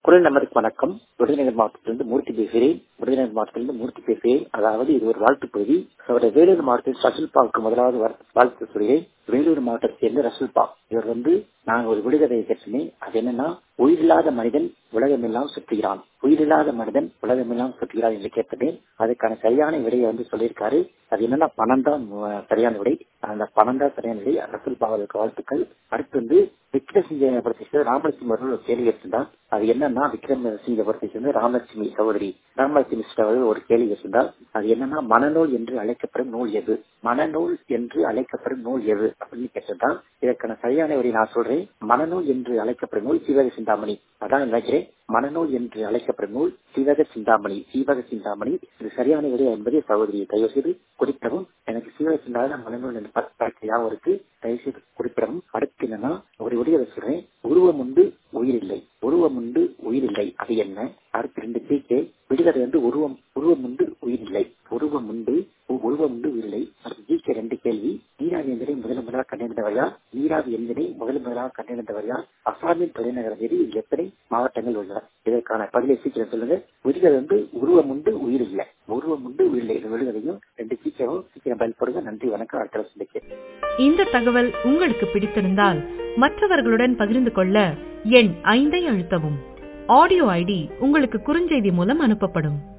குரல் நம்பருக்கு வணக்கம் விருதுநகர் மாவட்டத்திலிருந்து மூர்த்தி பேசுகிறேன் விருதுநகர் மாவட்டத்திலிருந்து மூர்த்தி பேசுகிறேன் அதாவது இது ஒரு வாழ்த்து பகுதி அவருடைய வேலூர் மாவட்டத்தில் ரசூல்பாவுக்கு முதலாவது வர- வாழ்த்து சொல்கிறேன் வேலூர் மாவட்டத்தை சேர்ந்த ரசூல்பா இவர் வந்து நான் ஒரு விடுகதையை கேட்டேன் அது என்னன்னா உயிரில்லாத மனிதன் உலகமெல்லாம் சுற்றுகிறான் உயிரில்லாத மனிதன் உலகமெல்லாம் சுற்றுகிறான் என்று கேட்டேன் அதுக்கான சரியான விடையை வந்து சொல்லியிருக்காரு அது என்னன்னா பணம் தான் மு- சரியான விடை அந்த பணம் தான் சரியான விடை ரசூல்பா அவர்களுக்கு வாழ்த்துக்கள் அடுத்து வந்து விக்ரமசிங்க படத்தை சேர்ந்த ராமலட்சுமி அவர்கள் ஒரு கேள்வி கேட்டிருந்தார் அது என்னன்னா விக்ரமசிங்க படத்தை சேர்ந்த ராமலட்சுமி சகோதரி ராமலட்சுமி சிஸ்டர் அவர்கள் ஒரு கேள்வி கேட்டிருந்தார் அது என்னன்னா மனநூல் என்று அழைக்கப்படும் நூல் எது மனநூல் என்று அழைக்கப்படும் நூல் எது அப்படின்னு கேட்டிருந்தார் இதற்கான சரியான விடை நான் சொல்றேன் மனநூல் என்று அழைக்கப்படும் நூல் சிவக சிந்தாமணி அதான் நினைக்கிறேன் மனநூல் என்று அழைக்கப்படும் நூல் சிவக சிந்தாமணி சீவக சிந்தாமணி இது சரியான விடை என்பதை சகோதரியை தயவு செய்து குறிப்பிடவும் எனக்கு சீவக சிந்தாமணி மனநூல் என்று பத்து ஞாபகம் இருக்கு தயவு செய்து குறிப்பிடவும் அடுத்து என்னன்னா ஒரு விடையை சொல்றேன் உருவம் உண்டு உயிரில்லை உருவம் உண்டு உயிரில்லை அது என்ன அடுத்து ரெண்டு பீக்கே விடுதலை வந்து உருவம் உருவம் உண்டு உயிரில்லை உருவம் உண்டு உ- உருவம் உண்டு உயிரில்லை அடுத்து ஜிகே ரெண்டு கேள்வி நீராவி எந்திரை முதல் முதலாக கண்டறிந்தவர் யார் நீராவி எந்திரை முதல் முதலாக கண்டறிந்தவர் யார் அசாமின் தலைநகரம் எது இதில் எத்தனை மாவட்டங்கள் உள்ளன இதற்கான பதிலை சீக்கிரம் சொல்லுங்க விடுதலை வந்து உருவம் உண்டு உயிரில்லை உருவம் உண்டு உயிரில்லை இது விடுதலையும் ரெண்டு சீக்கிரம் சீக்கிரம் பயன்படுங்க நன்றி வணக்கம் அடுத்த வருஷம் சந்திக்கிறேன் இந்த தகவல் உங்களுக்கு பிடித்திருந்தால் மற்றவர்களுடன் பகிர்ந்து கொள்ள எண் ஐந்தை அழுத்தவும் ஆடியோ ஐடி உங்களுக்கு குறுஞ்செய்தி மூலம் அனுப்பப்படும்